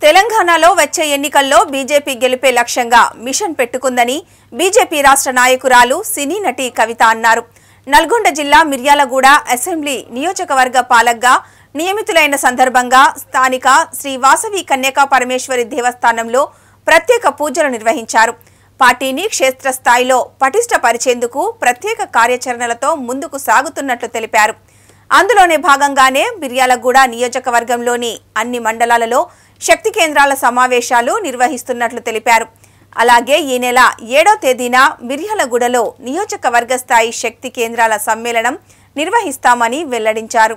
తెలంగాణలో వచ్చే ఎన్నికల్లో బీజేపీ గెలిపే లక్ష్యంగా మిషన్ పెట్టుకుందని బీజేపీ రాష్ట్ర నాయకురాలు సినీ నటి కవిత అన్నారు నల్గొండ జిల్లా మిర్యాలగూడ అసెంబ్లీ నియోజకవర్గ పాలకగా నియమితులైన సందర్భంగా స్థానిక శ్రీ వాసవి కన్యకా పరమేశ్వరి దేవస్థానంలో ప్రత్యేక పూజలు నిర్వహించారు పార్టీని క్షేత్రస్థాయిలో పటిష్టపరిచేందుకు ప్రత్యేక కార్యాచరణలతో ముందుకు సాగుతున్నట్లు తెలిపారు అందులోనే భాగంగానే మిర్యాలగూడ నియోజకవర్గంలోని అన్ని మండలాలలో శక్తి కేంద్రాల సమావేశాలు నిర్వహిస్తున్నట్లు తెలిపారు అలాగే ఈ నెల ఏడో తేదీన మిర్యాలగూడలో నియోజకవర్గ స్థాయి శక్తి కేంద్రాల సమ్మేళనం నిర్వహిస్తామని వెల్లడించారు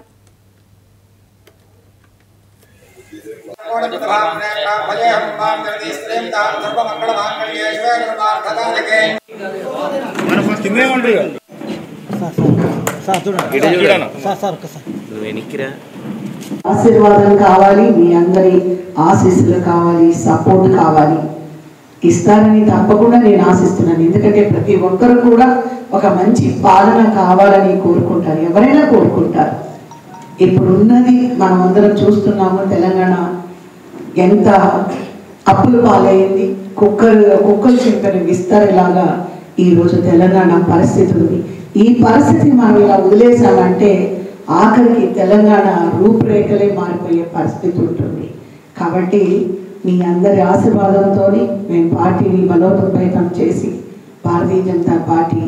కిందే ఉంటుంది సార్ సార్ సార్ చూడండి ఇటు చూడను. సార్ సార్ ఒక్కసారి నువ్వు వెనక్కిరా ఆశీర్వాదం కావాలి మీ అందరి ఆశీస్సులు కావాలి సపోర్ట్ కావాలి ఇస్తారని తప్పకుండా నేను ఆశిస్తున్నాను ఎందుకంటే ప్రతి ఒక్కరు కూడా ఒక మంచి పాలన కావాలని కోరుకుంటారు ఎవరైనా కోరుకుంటారు ఇప్పుడు ఉన్నది మనం అందరం చూస్తున్నాము తెలంగాణ ఎంత అప్పులు పాలైంది కుక్కలు కుక్కలు చింతని విస్తరేలాగా ఈరోజు తెలంగాణ పరిస్థితి ఉంది ఈ పరిస్థితి మనం ఇలా వదిలేసామంటే ఆఖరికి తెలంగాణ రూపురేఖలే మారిపోయే పరిస్థితి ఉంటుంది కాబట్టి మీ అందరి ఆశీర్వాదంతో మేము పార్టీని బలోపేతం చేసి భారతీయ జనతా పార్టీ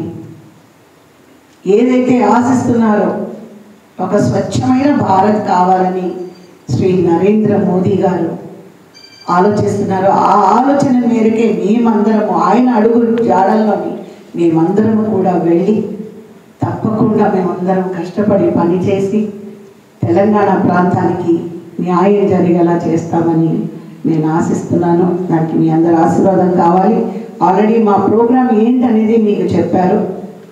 ఏదైతే ఆశిస్తున్నారో ఒక స్వచ్ఛమైన భారత్ కావాలని శ్రీ నరేంద్ర మోదీ గారు ఆలోచిస్తున్నారు ఆ ఆలోచన మేరకే మేమందరము ఆయన అడుగు జాడల్లోని మేమందరము కూడా వెళ్ళి తప్పకుండా మేమందరం కష్టపడి పనిచేసి తెలంగాణ ప్రాంతానికి న్యాయం జరిగేలా చేస్తామని నేను ఆశిస్తున్నాను దానికి మీ అందరి ఆశీర్వాదం కావాలి ఆల్రెడీ మా ప్రోగ్రామ్ ఏంటనేది మీకు చెప్పారు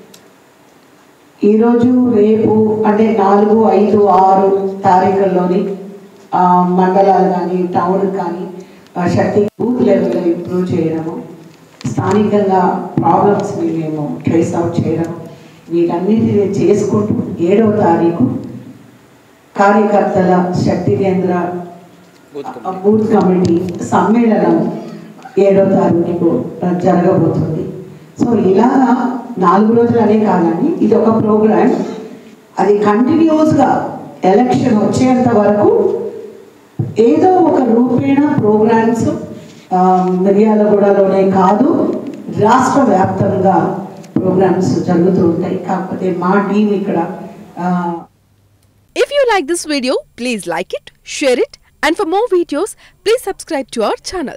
ఈరోజు రేపు అంటే నాలుగు ఐదు ఆరు తారీఖుల్లోని ఆ, మండలాలు కానీ టౌన్ కానీ ఆ, శక్తి బూత్ లెవెల్లో ఇంప్రూవ్ చేయడము స్థానికంగా ప్రాబ్లమ్స్ని మేము ట్రేస్ అవుట్ చేయడం వీటన్నిటిని చేసుకుంటూ ఏడవ తారీఖు కార్యకర్తల శక్తి కేంద్ర ఆ, బూత్ కమిటీ సమ్మేళనం ఏడో తారీఖు జరగబోతుంది సో ఇలాగా నాలుగు రోజులు అనే కాదండి ఇది ఒక ప్రోగ్రామ్ అది కంటిన్యూస్గా ఎలక్షన్ వచ్చేంత వరకు ఏదో ఒక రూపేణ ప్రోగ్రామ్స్ మిర్యాలగూడలోనే కాదు రాష్ట్ర వ్యాప్తంగా ప్రోగ్రామ్స్ జరుగుతూ ఉంటాయి కాకపోతే మా టీం ఇక్కడ ఆ, If you like this video, please like it, share it, and for more videos, please subscribe to our channel.